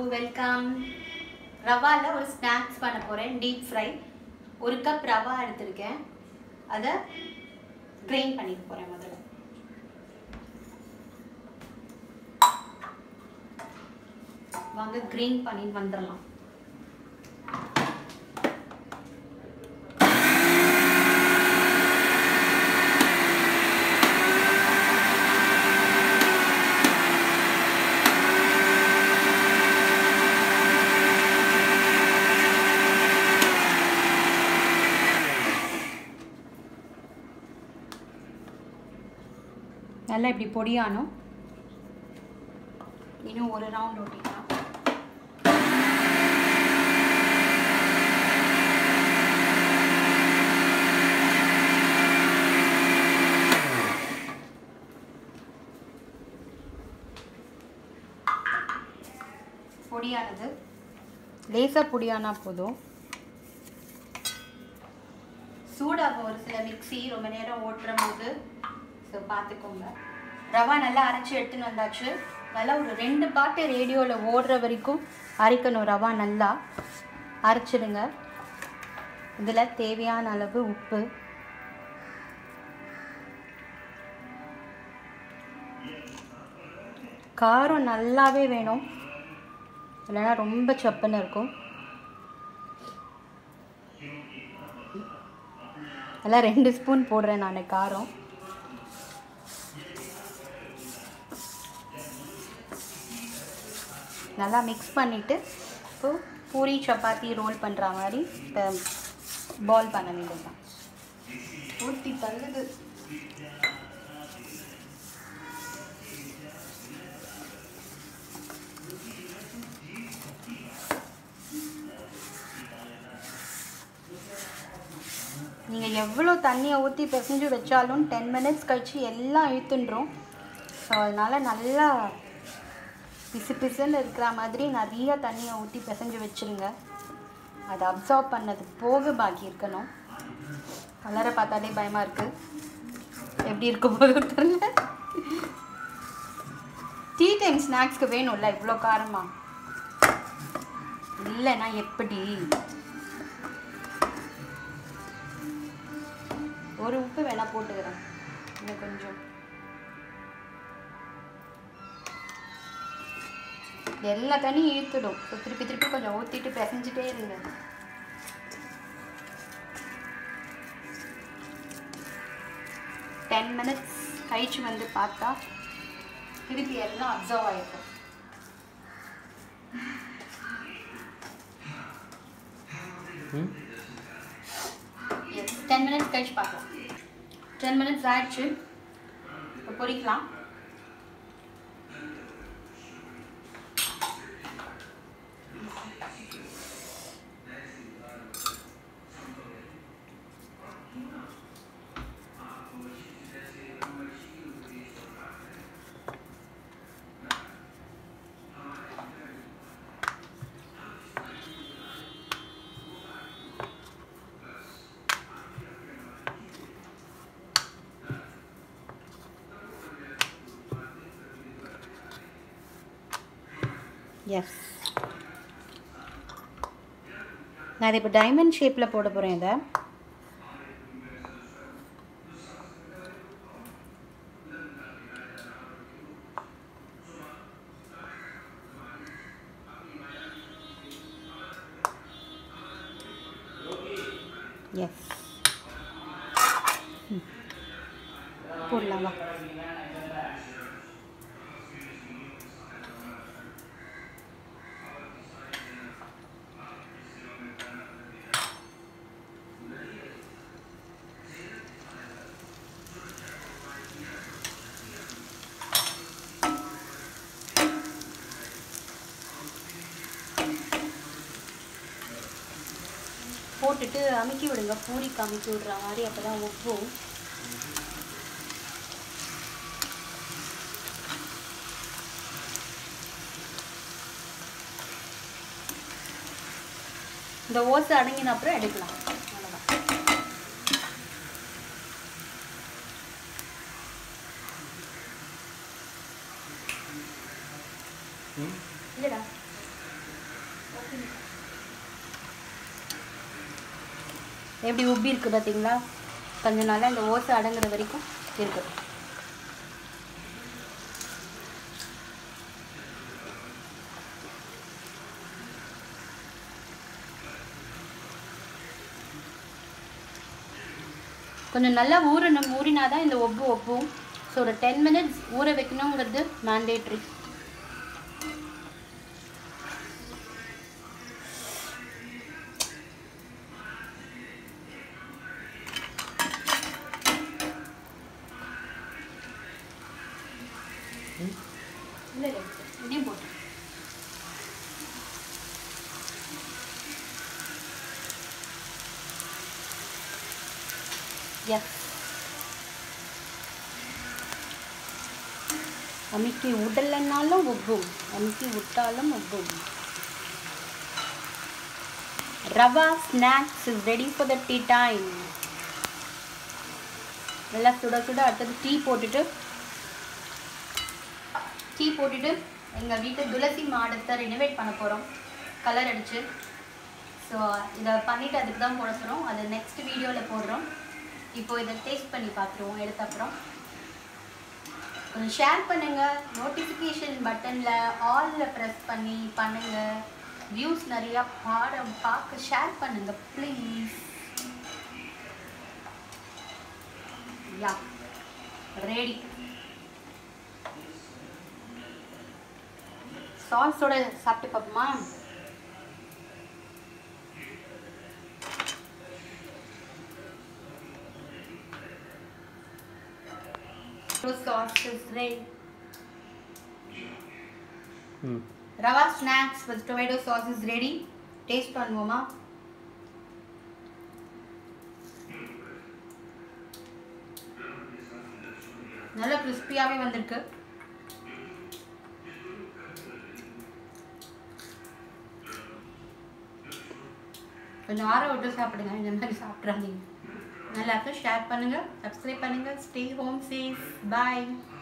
Welcome ரவாவில் ஒரு snacks பண்ண போகிறேன் டீப் ஃப்ரை ஒரு கப் ரவா எடுத்திருக்கேன் அதை கிரைண்ட் பண்ணிக்க போகிறேன் முதல்ல வாங்க கிரைண்ட் பண்ணி வந்துடலாம் நல்லா இப்படி பொடியானும் இன்னும் ஒரு ரவுண்ட் ஓட்டிக்கலாம் பொடியானது லேசாக பொடியானா போதும் சூடாகும் ஒரு சில மிக்ஸி ரொம்ப நேரம் ஓட்டுற போது ஸோ பார்த்துக்கோங்க ரவா நல்லா அரைச்சி எடுத்துன்னு வந்தாச்சு நல்லா ஒரு ரெண்டு பாட்டு ரேடியோவில் ஓடுற வரைக்கும் அரைக்கணும் ரவா நல்லா அரைச்சிடுங்க இதில் தேவையான அளவு உப்பு காரம் நல்லாவே வேணும் இல்லைன்னா ரொம்ப சப்புன்னு இருக்கும் நல்லா ரெண்டு ஸ்பூன் போடுறேன் நான் காரம் நல்லா மிக்ஸ் பண்ணிவிட்டு இப்போ பூரி சப்பாத்தி ரோல் பண்ணுற மாதிரி இப்போ பால் பண்ண வேண்டியதுதான் ஊற்றி தள்ளுது நீங்கள் எவ்வளோ தண்ணியை ஊற்றி பிசைஞ்சு வச்சாலும் டென் மினிட்ஸ் கழித்து எல்லாம் இழுத்துன்றோம் ஸோ அதனால் நல்லா பிசு பிசுன்னு இருக்கிற மாதிரி நிறைய தண்ணியை ஊற்றி பிசைஞ்சு வச்சுருங்க அதை அப்சார்ப் பண்ணது போக பாக்கி இருக்கணும் கலரை பார்த்தாலே பயமாக இருக்குது எப்படி இருக்க போதோ தெரியல டீ டைம் ஸ்நாக்ஸ்க்கு வேணும்ல இவ்வளோ காரமா இல்லைன்னா எப்படி ஒரு உப்பு வேணா போட்டுக்கிறேன் இன்னும் கொஞ்சம் எல்லா தண்ணியும் இழுத்துடும் ஸோ திருப்பி திருப்பி கொஞ்சம் ஊற்றிட்டு பிசைஞ்சிட்டே இருங்க டென் மினிட்ஸ் கழிச்சு வந்து பார்த்தா திருப்பி எல்லாம் அப்சர்வ் ஆகிருக்கும் எஸ் டென் மினிட்ஸ் கழிச்சு பார்க்கலாம் டென் மினிட்ஸ் ஆயிடுச்சு இப்போ பொரிக்கலாம் எஸ் நான் இதை இப்போ டைமண்ட் ஷேப்பில் போட போகிறேன் இதை எஸ் போடலாம் வா போட்டுட்டு அமுக்கி விடுங்க பூரிக்கு அமுக்கி விடுற மாதிரி அப்போ தான் உப்பும் இந்த ஓசை அடங்கின அப்புறம் எடுக்கலாம் அவ்வளோதான் இல்லைடா எப்படி உப்பி இருக்குது பார்த்தீங்களா கொஞ்ச நாளாக இந்த ஓசை அடங்குற வரைக்கும் இருக்குது கொஞ்சம் நல்லா ஊறணும் ஊறினா தான் இந்த ஒப்பு ஒப்பும் ஸோ ஒரு டென் மினிட்ஸ் ஊற வைக்கணுங்கிறது மேண்டேட்ரி இல்லை இல்லை இதையும் போட்டு எஸ் அமுக்கி விடலைன்னாலும் உப்பும் அமுக்கி விட்டாலும் உப்பும் rava snacks is ready for the tea time நல்லா சுட சுட அடுத்தது டீ போட்டுட்டு டீ போட்டுட்டு எங்கள் வீட்டு துளசி மாடத்தை ரெனோவேட் பண்ண போகிறோம் கலர் அடிச்சு ஸோ இதை பண்ணிவிட்டு அதுக்கு தான் போட சொல்கிறோம் அது நெக்ஸ்ட் வீடியோவில் போடுறோம் இப்போ இதை டேஸ்ட் பண்ணி பார்த்துருவோம் எடுத்த அப்புறம் கொஞ்சம் ஷேர் பண்ணுங்கள் நோட்டிஃபிகேஷன் பட்டனில் ஆலில் ப்ரெஸ் பண்ணி பண்ணுங்கள் வியூஸ் நிறையா பாட பார்க்க ஷேர் பண்ணுங்கள் ப்ளீஸ் யா ரெடி சாஸோட சாப்பிட்டு பார்ப்போமா sauce is ready. ம் rava snacks with tomato sauce is ready taste பண்ணுவோமா நல்ல கிறிஸ்பியாகவே வந்திருக்கு கொஞ்சம் ஆற விட்டு சாப்பிடுங்க இந்த மாதிரி சாப்பிட்றாதீங்க நல்லா இருக்கு ஷேர் பண்ணுங்கள் சப்ஸ்கிரைப் பண்ணுங்கள் ஸ்டே ஹோம் சேஃப் பாய்